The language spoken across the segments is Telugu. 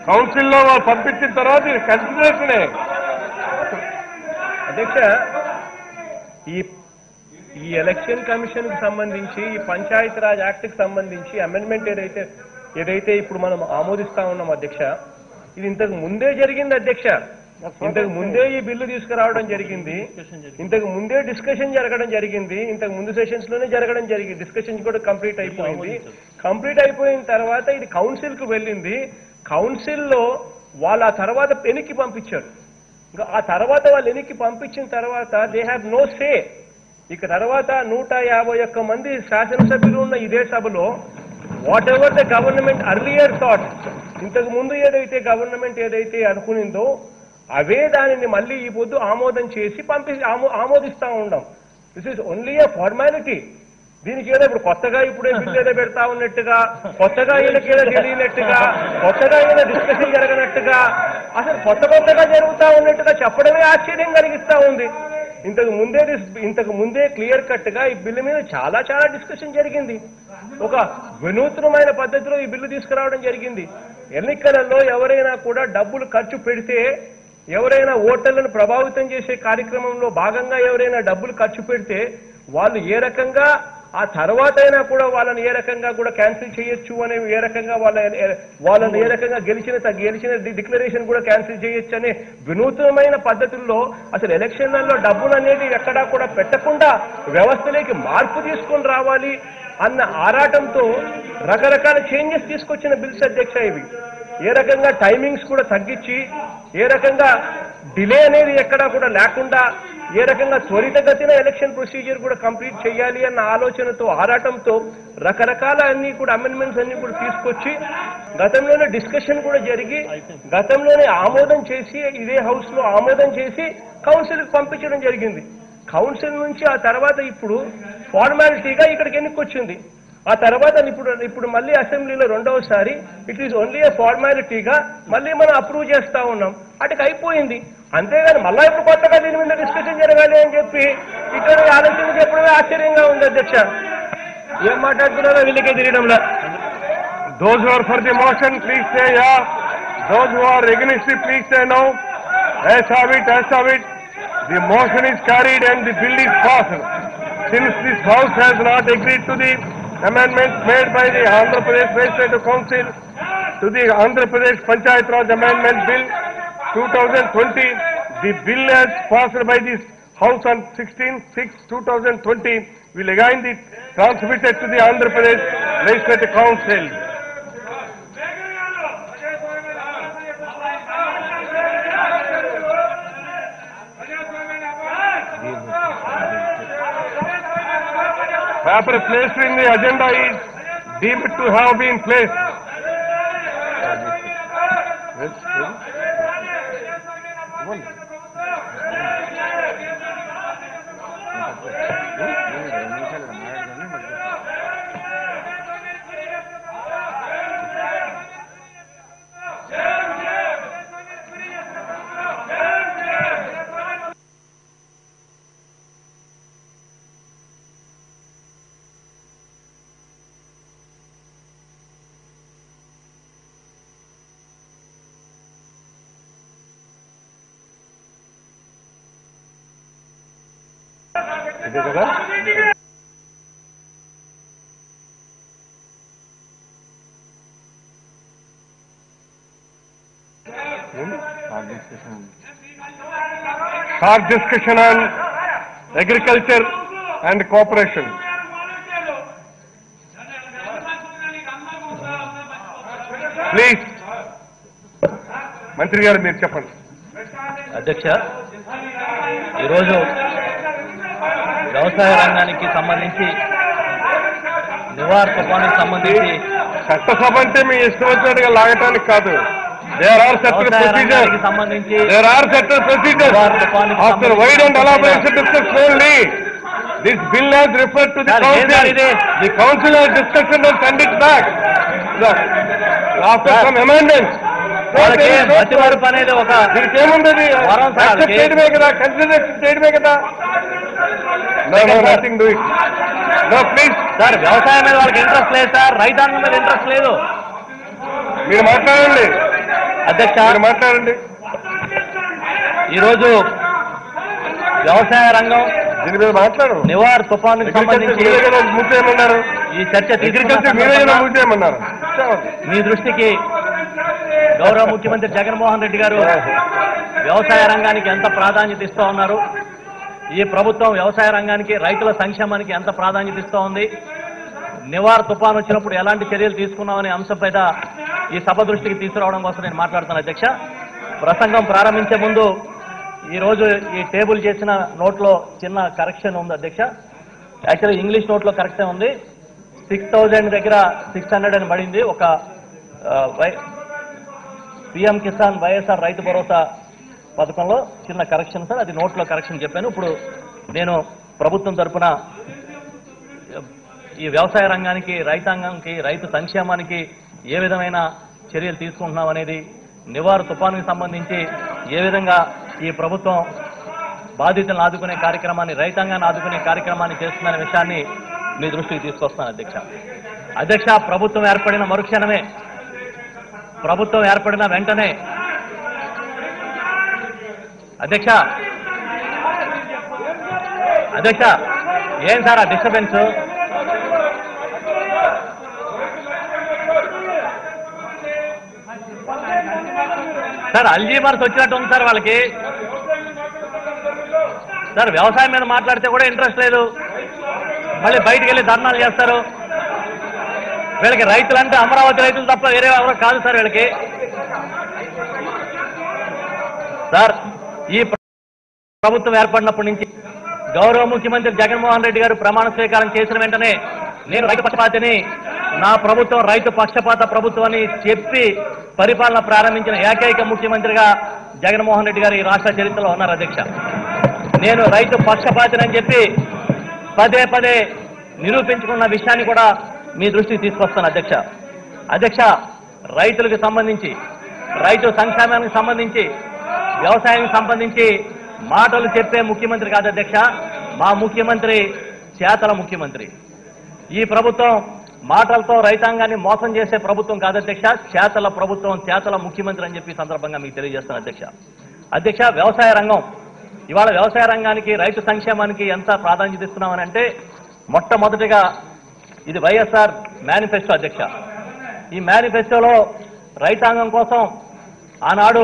కౌన్సిల్లో వాళ్ళు పంపించిన తర్వాత ఇది కన్సిడరేషనే అధ్యక్ష ఈ ఈ ఎలక్షన్ కమిషన్ కి సంబంధించి ఈ పంచాయత్ రాజ్ యాక్ట్ కి సంబంధించి అమెండ్మెంట్ ఏదైతే ఏదైతే ఇప్పుడు మనం ఆమోదిస్తా ఉన్నాం అధ్యక్ష ఇది ఇంతకు ముందే జరిగింది అధ్యక్ష ఇంతకు ముందే ఈ బిల్లు తీసుకురావడం జరిగింది ఇంతకు ముందే డిస్కషన్ జరగడం జరిగింది ఇంతకు ముందు సెషన్స్ లోనే జరగడం జరిగింది డిస్కషన్ కూడా కంప్లీట్ అయిపోయింది కంప్లీట్ అయిపోయిన తర్వాత ఇది కౌన్సిల్ కు వెళ్ళింది కౌన్సిల్ లో వాళ్ళు ఆ తర్వాత పెనికి పంపించారు ఇంకా ఆ తర్వాత వాళ్ళు వెనక్కి పంపించిన తర్వాత దే హ్యావ్ నో సే ఇక తర్వాత నూట యాభై ఒక్క మంది శాసనసభ్యులు ఉన్న ఇదే సభలో whatever the government earlier thought ఇంతకు ముందు ఏదైతే గవర్నమెంట్ ఏదైతే అనుకునిందో అవే దానిని మళ్ళీ ఈ పొద్దు ఆమోదం చేసి పంపి ఆమో ఆమోదిస్తా ఉండం this is only a formality దీనికి ఏదో ఇప్పుడు కొత్తగా ఇప్పుడే బిల్లు ఏదో పెడతా ఉన్నట్టుగా కొత్తగా వీళ్ళకి ఏదో తెలియనట్టుగా కొత్తగా ఏదో డిస్కషన్ జరగనట్టుగా అసలు కొత్త కొత్తగా జరుగుతా ఉన్నట్టుగా చెప్పడమే ఆశ్చర్యం కలిగిస్తా ఉంది ఇంతకు ముందే dis- ఇంతకు ముందే క్లియర్ కట్ గా ఈ బిల్లు మీద చాలా చాలా డిస్కషన్ జరిగింది ఒక వినూత్నమైన పద్ధతిలో ఈ బిల్లు తీసుకురావడం జరిగింది ఎన్నికలలో ఎవరైనా కూడా డబ్బులు ఖర్చు పెడితే ఎవరైనా ఓటర్లను ప్రభావితం చేసే కార్యక్రమంలో భాగంగా ఎవరైనా డబ్బులు ఖర్చు పెడితే వాళ్ళు ఏ రకంగా ఆ తర్వాత అయినా కూడా వాళ్ళని ఏ రకంగా కూడా క్యాన్సిల్ చేయొచ్చు అనే ఏ రకంగా వాళ్ళ వాళ్ళని ఏ రకంగా గెలిచిన త- గెలిచిన డిక్లరేషన్ కూడా క్యాన్సిల్ చేయొచ్చు అనే వినూత్నమైన పద్ధతుల్లో అసలు ఎలక్షన్లలో డబ్బులు అనేది ఎక్కడా కూడా పెట్టకుండా వ్యవస్థలోకి మార్పు తీసుకొని రావాలి అన్న ఆరాటంతో రకరకాల చేంజెస్ తీసుకొచ్చిన బిల్స్ అధ్యక్ష ఇవి ఏ రకంగా టైమింగ్స్ కూడా తగ్గించి ఏ రకంగా డిలే అనేది ఎక్కడా కూడా లేకుండా ఏ రకంగా త్వరితగతిన ఎలక్షన్ ప్రొసీజర్ కూడా కంప్లీట్ చేయాలి అన్న ఆలోచనతో ఆరాటంతో రకరకాల అన్ని కూడా అమెండ్మెంట్స్ అన్ని కూడా తీసుకొచ్చి గతంలోనే డిస్కషన్ కూడా జరిగి గతంలోనే ఆమోదం చేసి ఇదే హౌస్ లో ఆమోదం చేసి కౌన్సిల్ కి పంపించడం జరిగింది కౌన్సిల్ నుంచి ఆ తర్వాత ఇప్పుడు ఫార్మాలిటీగా ఇక్కడికి ఎన్నికొచ్చింది ఆ తర్వాత ఇప్పుడు ఇప్పుడు మళ్ళీ అసెంబ్లీలో రెండవసారి ఇట్ ఈస్ ఓన్లీ ఏ ఫార్మాలిటీగా మళ్ళీ మనం అప్రూవ్ చేస్తా ఉన్నాం అటుకు అయిపోయింది అంతేగాని మళ్ళా ఇప్పుడు కొత్తగా దీని మీద డిస్కషన్ జరగాలి అని చెప్పి ఇక్కడ ఆలోచన చెప్పడమే ఆశ్చర్యంగా ఉంది అధ్యక్ష ఏం మాట్లాడుతున్నారో వీళ్ళకే తెలియడంలా Those who are for the motion, please say yeah. Those who are against it, please say no. As have it, as have it. The motion is carried and the bill is passed. Since this house has not agreed to the amendments made by the Andhra Pradesh Legislative Council to the Andhra Pradesh Panchayat Raj Amendment Bill 2020, the bill as passed by this House on 16-6-2020 will again be transmitted to the Andhra Pradesh Legislative Council. Paper placed in the agenda is deemed to have been placed. Yes, yes. ఇదే కదా Short discussion on agriculture and cooperation. Please. మంత్రి గారు మీరు చెప్పండి అధ్యక్ష ఈరోజు వ్యవసాయ రంగానికి సంబంధించి నివార్ తుఫానికి సంబంధించి చట్టసభ అంటే మీ ఇష్టం వచ్చినట్టుగా లాగటానికి కాదు దేర్ ఆర్ సెక్టర్ వ్యవసాయ ప్రొసీజర్ రంగానికి సంబంధించి there are sector procedure after wide and elaboration discussion only this bill has refer to the Sir, ఏం సార్ కౌన్సిల్ ఇది? The council has discussion and send it back after some amendments వాళ్ళకి మధ్య వరపు అనేది ఒక దీనికి ఏముంది వరం సార్ యాక్సెప్ట్ వాళ్ళకి. చేయడమే కదా కన్సిడరేషన్ చేయడమే కదా no no nothing do it no please sir వ్యవసాయం మీద వాళ్ళకి ఇంట్రెస్ట్ లేదు సార్ రైతాంగం మీద ఇంట్రెస్ట్ లేదు మీరు మాట్లాడండి అధ్యక్ష మీరు మాట్లాడండి ఈరోజు వ్యవసాయ రంగం దీని మీద మాట్లాడరు నివార్ తుఫానుకు సంబంధించి మీరే కదా మూసేయమన్నారు ఈ చర్చ తీసుకున్న అగ్రికల్చర్ మీరే కదా సందర్భంగా మూసేయమన్నారు మీ దృష్టికి గౌరవ ముఖ్యమంత్రి జగన్మోహన్ రెడ్డి గారు వ్యవసాయ రంగానికి ఎంత ప్రాధాన్యత ఇస్తూ ఉన్నారు ఈ ప్రభుత్వం వ్యవసాయ రంగానికి రైతుల సంక్షేమానికి ఎంత ప్రాధాన్యత ఇస్తూ ఉంది నివార్ తుఫాన్ వచ్చినప్పుడు ఎలాంటి చర్యలు తీసుకున్నామనే అంశం పైన ఈ సభ దృష్టికి తీసుకురావడం కోసం నేను మాట్లాడుతాను అధ్యక్ష ప్రసంగం ప్రారంభించే ముందు ఈ రోజు ఈ టేబుల్ చేసిన నోట్లో చిన్న కరెక్షన్ ఉంది అధ్యక్ష యాక్చువల్లీ ఇంగ్లీష్ నోట్లో కరెక్షన్ ఉంది సిక్స్ థౌజండ్ దగ్గర సిక్స్ హండ్రెడ్ అని పడింది ఒక ఆ, వై- పిఎం కిసాన్ వైఎస్ఆర్ రైతు భరోసా పథకంలో చిన్న కరెక్షన్ సార్ అది నోట్లో కరెక్షన్ చెప్పాను ఇప్పుడు నేను ప్రభుత్వం తరపున ఈ వ్యవసాయ రంగానికి రైతాంగానికి రైతు సంక్షేమానికి ఏ విధమైన చర్యలు తీసుకుంటున్నాం అనేది నివారు తుఫానుకి సంబంధించి ఏ విధంగా ఈ ప్రభుత్వం బాధితులను ఆదుకునే కార్యక్రమాన్ని రైతాంగాన్ని ఆదుకునే కార్యక్రమాన్ని చేస్తుందనే విషయాన్ని మీ దృష్టికి తీసుకొస్తాను అధ్యక్ష అధ్యక్ష ప్రభుత్వం ఏర్పడిన మరుక్షణమే ప్రభుత్వం ఏర్పడిన వెంటనే అధ్యక్ష అధ్యక్ష ఏం సార్ ఆ డిస్టర్బెన్స్ సార్ అల్జీమర్స్ వచ్చినట్టు ఉంది సార్ వాళ్ళకి సార్ వ్యవసాయం మీద మాట్లాడితే కూడా ఇంట్రెస్ట్ లేదు మళ్ళీ బయటికి వెళ్ళి ధర్నాలు చేస్తారు వీళ్ళకి రైతులు అంటే అమరావతి రైతులు తప్ప వేరే ఎవరో కాదు సార్ వీళ్ళకి సార్ ఈ ప్ర- ప్రభుత్వం ఏర్పడినప్పటి నుంచి గౌరవ ముఖ్యమంత్రి జగన్మోహన్ రెడ్డి గారు ప్రమాణ స్వీకారం చేసిన వెంటనే నేను రైతు పక్షపాతిని నా ప్రభుత్వం రైతు పక్షపాత ప్రభుత్వం అని చెప్పి పరిపాలన ప్రారంభించిన ఏకైక ముఖ్యమంత్రిగా జగన్మోహన్ రెడ్డి గారు ఈ రాష్ట్ర చరిత్రలో ఉన్నారు అధ్యక్ష నేను రైతు పక్షపాతినని చెప్పి పదే పదే నిరూపించుకున్న విషయాన్ని కూడా మీ దృష్టికి తీసుకొస్తాను అధ్యక్ష అధ్యక్ష రైతులకు సంబంధించి రైతు సంక్షేమానికి సంబంధించి వ్యవసాయానికి సంబంధించి మాటలు చెప్పే ముఖ్యమంత్రి కాదు అధ్యక్ష మా ముఖ్యమంత్రి చేతల ముఖ్యమంత్రి ఈ ప్రభుత్వం మాటలతో రైతాంగాన్ని మోసం చేసే ప్రభుత్వం కాదు అధ్యక్ష చేతల ప్రభుత్వం చేతల ముఖ్యమంత్రి అని చెప్పి ఈ సందర్భంగా మీకు తెలియజేస్తాను అధ్యక్ష అధ్యక్ష వ్యవసాయ రంగం ఇవాళ వ్యవసాయ రంగానికి రైతు సంక్షేమానికి ఎంత ప్రాధాన్యత ఇస్తున్నామని అంటే మొట్టమొదటిగా ఇది వైఎస్ఆర్ మేనిఫెస్టో అధ్యక్ష ఈ మేనిఫెస్టోలో రైతాంగం కోసం ఆనాడు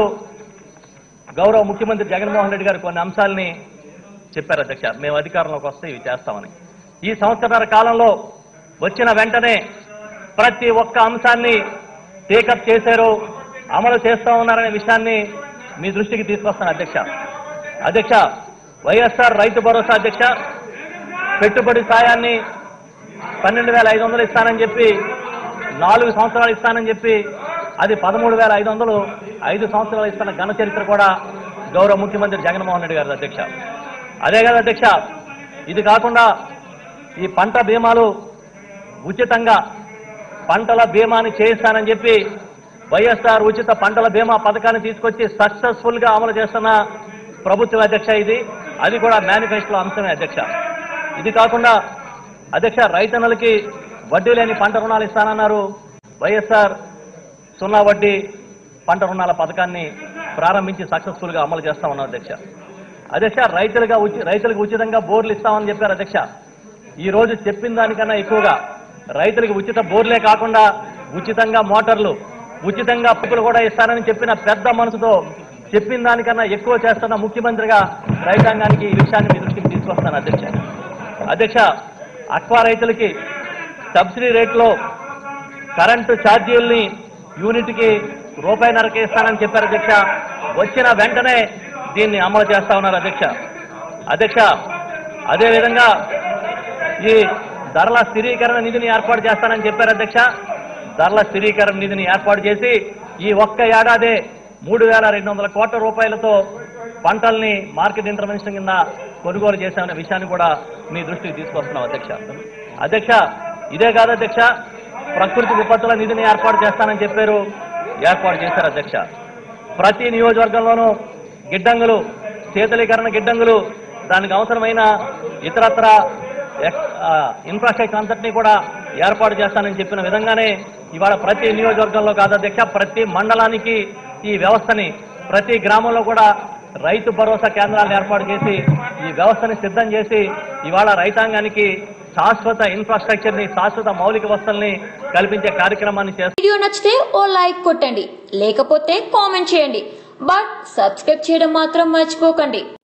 గౌరవ ముఖ్యమంత్రి జగన్మోహన్ రెడ్డి గారు కొన్ని అంశాలని చెప్పారు అధ్యక్ష మేము అధికారంలోకి వస్తే ఇవి చేస్తామని ఈ సంవత్సరాల కాలంలో వచ్చిన వెంటనే ప్రతి ఒక్క అంశాన్ని టేకప్ చేశారు అమలు చేస్తూ ఉన్నారనే విషయాన్ని మీ దృష్టికి తీసుకొస్తాను అధ్యక్ష అధ్యక్ష వైఎస్ఆర్ రైతు భరోసా అధ్యక్ష పెట్టుబడి సాయాన్ని పన్నెండు వేల ఐదు వందలు ఇస్తానని చెప్పి నాలుగు సంవత్సరాలు ఇస్తానని చెప్పి అది పదమూడు వేల ఐదు వందలు ఐదు సంవత్సరాలు ఇస్తున్న ఘన చరిత్ర కూడా గౌరవ ముఖ్యమంత్రి జగన్మోహన్ రెడ్డి గారి అధ్యక్ష అదే కదా అధ్యక్ష ఇది కాకుండా ఈ పంట బీమాలు ఉచితంగా పంటల బీమాని చేయిస్తానని చెప్పి వైఎస్ఆర్ ఉచిత పంటల బీమా పథకాన్ని తీసుకొచ్చి సక్సెస్ఫుల్ గా అమలు చేస్తున్న ప్రభుత్వం అధ్యక్ష ఇది అది కూడా మేనిఫెస్టోలో అంశమే అధ్యక్ష ఇది కాకుండా అధ్యక్ష రైతన్నలకి వడ్డీ లేని పంట రుణాలు ఇస్తానన్నారు వైఎస్ఆర్ సున్నా వడ్డీ పంట రుణాల పథకాన్ని ప్రారంభించి సక్సెస్ఫుల్ గా అమలు చేస్తా ఉన్నాం అధ్యక్ష అధ్యక్ష రైతులుగా ఉచి రైతులకు ఉచితంగా బోర్లు ఇస్తామని చెప్పారు అధ్యక్ష ఈ రోజు చెప్పిన దానికన్నా ఎక్కువగా రైతులకు ఉచిత బోర్లే కాకుండా ఉచితంగా మోటార్లు ఉచితంగా పప్పులు కూడా ఇస్తారని చెప్పిన పెద్ద మనసుతో చెప్పిన దానికన్నా ఎక్కువ చేస్తున్న ముఖ్యమంత్రిగా రైతాంగానికి ఈ విషయాన్ని మీ దృష్టికి తీసుకొస్తాను అధ్యక్ష అధ్యక్ష అక్వా రైతులకి సబ్సిడీ రేట్లో కరెంటు ఛార్జీల్ని యూనిట్కి రూపాయిన్నరకే ఇస్తానని చెప్పారు అధ్యక్ష వచ్చిన వెంటనే దీన్ని అమలు చేస్తా ఉన్నారు అధ్యక్ష అధ్యక్ష అదేవిధంగా ఈ ధరల స్థిరీకరణ నిధిని ఏర్పాటు చేస్తానని చెప్పారు అధ్యక్ష ధరల స్థిరీకరణ నిధిని ఏర్పాటు చేసి ఈ ఒక్క ఏడాదే మూడు వేల రెండు వందల కోట్ల రూపాయలతో పంటల్ని మార్కెట్ ఇంటర్వెన్షన్ కింద కొనుగోలు చేశామనే విషయాన్ని కూడా మీ దృష్టికి తీసుకొస్తున్నాం అధ్యక్ష అధ్యక్ష ఇదే కాదు అధ్యక్ష ప్రకృతి విపత్తుల నిధిని ఏర్పాటు చేస్తానని చెప్పారు ఏర్పాటు చేశారు అధ్యక్ష ప్రతి నియోజకవర్గంలోనూ గిడ్డంగులు శీతలీకరణ గిడ్డంగులు దానికి అవసరమైన ఇతరత్ర ఎక్- ఆ, ఇన్ఫ్రాస్ట్రక్చర్ అంతటినీ కూడా ఏర్పాటు చేస్తానని చెప్పిన విధంగానే ఇవాళ ప్రతి నియోజకవర్గంలో కాదు అధ్యక్ష ప్రతి మండలానికి ఈ వ్యవస్థని ప్రతి గ్రామంలో కూడా రైతు భరోసా కేంద్రాలను ఏర్పాటు చేసి ఈ వ్యవస్థని సిద్ధం చేసి ఇవాళ రైతాంగానికి శాశ్వత ఇన్ఫ్రాస్ట్రక్చర్ ని శాశ్వత మౌలిక వసతుల్ని కల్పించే కార్యక్రమాన్ని చేస్తాం వీడియో నచ్చితే ఓ లైక్ కొట్టండి లేకపోతే కామెంట్ చేయండి బట్ సబ్స్క్రైబ్ చేయడం మాత్రం మర్చిపోకండి